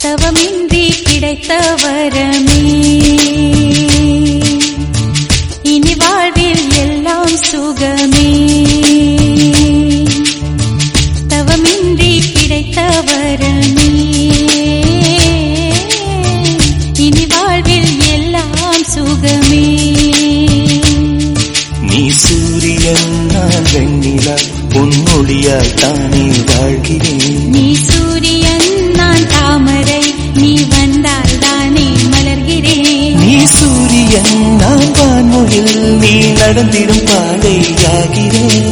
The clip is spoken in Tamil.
தவமின்றி கிடைத்த வரமே இனி வாழ்வில் எல்லாம் சுகமே தவமின்றி கிடைத்த வரமே இனி வாழ்வில் எல்லாம் சுகமே நீ சூரியன் நான் வெண்ணிலா பொன்னொழியாய் தானே வாழ்கிறேன் நீ சூரியன் நான் தாமரை நீ வந்தால் தானே மலர்கிறேன் நீ சூரியன் நான் வான்மொழில் நீ நடந்திடும் பாடையாகிறேன்